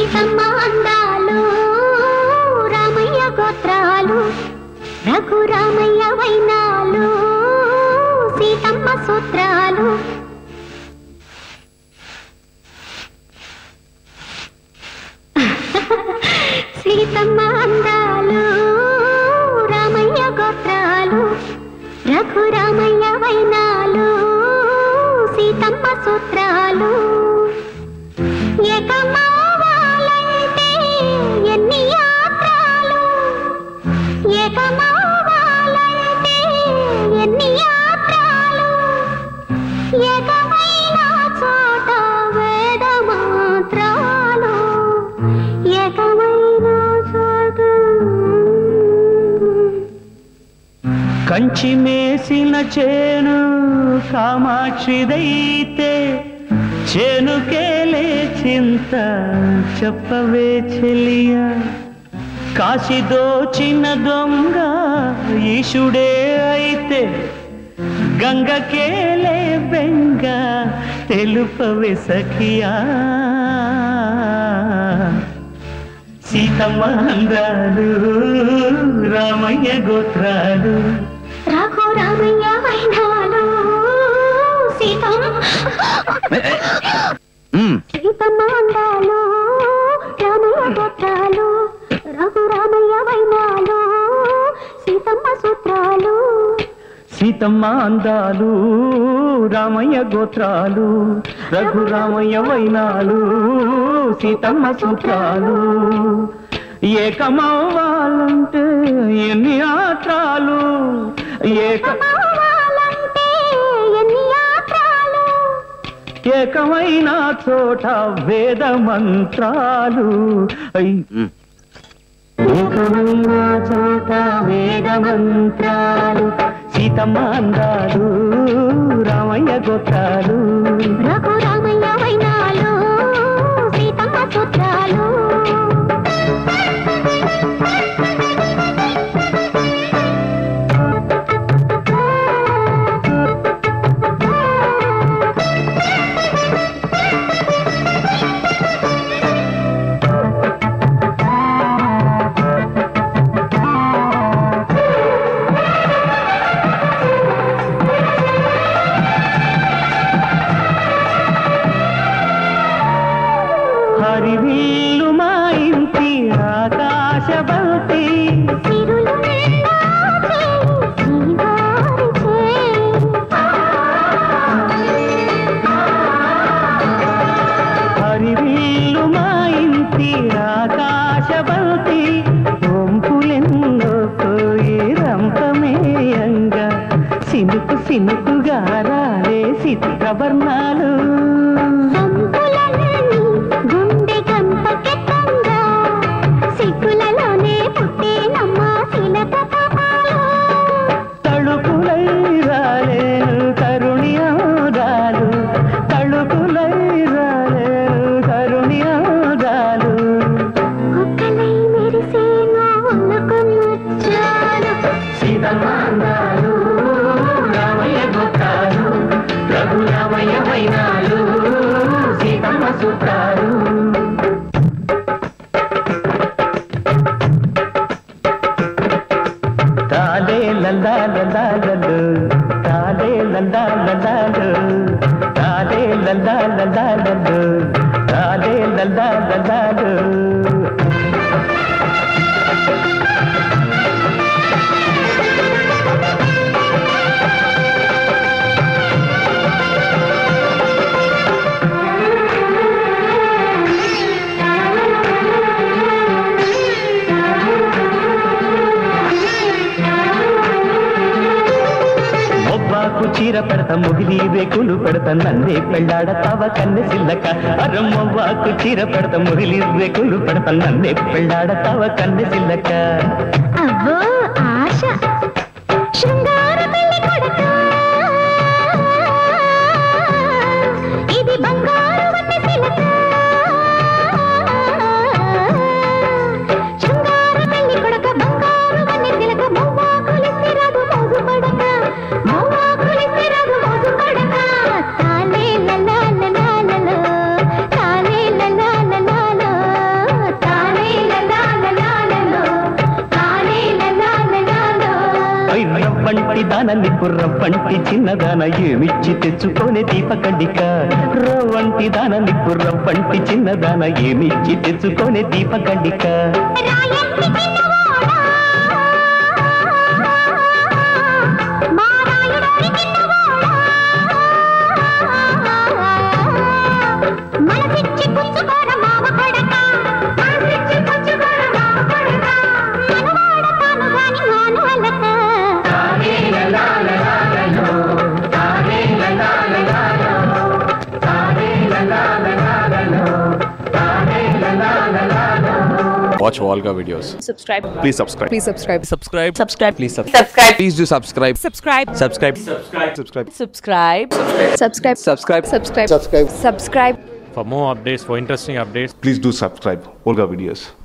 సీతమ్మ అందాలు రామయ్య గోత్రాలు రఘురామయ్య వైనాలు సీతమ్మ సూత్రాలు సీతమ్మ అందాలు రామయ్య గోత్రాలు రఘురామయ్య వైనాలు సీతమ్మ సూత్రాలు ఏకమవ్వాలంటే ఎన్ని యాత్రాలు ఏకమవ్వాలంటే ఎన్ని యాత్రాలు ఏకమైన చోట వేద మాత్రాలు ఏకమైన చోట కంచి మేసిన చేను కామాక్షిదైతే చేనుకేలే చింత చెప్పవే చెలియా కాశీ దోచిన దొంగ ఈశుడే అయితే గంగకేలే బెంగ తెలుపవే సఖియా సీతమ్మ అందాలు రామయ్య గోత్రాలు రఘురామయ్య వైనాలు సీతమ్మ సీతమ్మ అందాలు రామయ్య గోత్రాలు రఘురామయ్య వైనాలు సీతమ్మ సూత్రాలు సీతమ్మ అందాలు రామయ్య గోత్రాలు రఘురామయ్య వైనాలు సీతమ్మ సూత్రాలు ఏకమవ్వాలంటే ఎన్ని ఆత్రాలు ఏక కావాలంటే ఎన్ని యాత్రాలు ఏకమైన చోట వేద మంత్రాలు ఐ. ఏకమైన చోట వేద మంత్రాలు సీతమ్మ అందాలు రామయ్య గోత్రాలు రఘురామయ్య వైనాలు సీతమ్మ సూత్రాలు హరివిల్లు మా ఇంటి ఆకాశబంతి సిరులు నిండా చేయి శ్రీవారి హరివిల్లు మా ఇంటి ఆకాశబంతి ఒంపులెన్నో పోయి రంపమేయంగా సినుకు సినుకుగా రాలే చిత్రవర్ణాలు సంపులన్నీ గుండె గంపకెత్తంగా సిగ్గులలోనే పుట్టేనమ్మ శిలక కపాలు తళుకులై రాలేను తరుణి ఆదాలు తళుకులై రాలేను తరుణి ఆదాలు ఒక్కలై మెరిసే నవ్వులకు ముచ్చాలు సీతమాందాలు రామయ్య గోత్రాలు రఘురామయ్య వైనాలు సీతమ్మ సూత్రాలు తాలే లందా లందాలలు తాలే లందా లందాలు తాలే లందా లందాలలు తాలే లందా లందాలు మొవ్వాకు చీర పెడత ముగిలి రేకులు పెడత నందే పెళ్ళాడతావ కన్నె సిల్లక అరం మొవ్వాకు చీర పెడత ముగిలి రేకులు పెడత నందే పెళ్ళాడతావ కన్నె సిల్లక అవ్వో ఆశ శృంగార పెళ్లి కొడక ఇది బంగారు వన్నె శిలక శృంగార పెళ్లి కొడక బంగారు వన్నె శిలక మొవ్వా కొలిసి రాదు మోజు పడక మొవ్వా కొలిసి రాదు మోజు పడక తాలే లలా లలా లలా తాలే లలా లలా లలా రవ్వంటి దాన నిప్పు రవ్వంటి చిన్నదాన ఏమిచ్చి తెచ్చుకోనే దీపకండిక రవ్వంటి దాన నిప్పు రవ్వంటి చిన్నదాన ఏమిచ్చి తెచ్చుకోనే దీపకండిక రాయంటి చిన్నవాడా మా రాయుడోరి చిన్నవాడా మనసిచ్చి పుచ్చుకోర మావ కొడక మనసిచ్చి పుచ్చుకోర మావ కొడక మనవాడ తాను గాని మాను అలక Watch Volga videos. subscribe Please subscribe. please subscribe subscribe subscribe please subscribe subscribe Please do subscribe. subscribe subscribe Subscribe. subscribe subscribe subscribe subscribe subscribe subscribe For more updates, for interesting updates, Please do subscribe. Volga videos.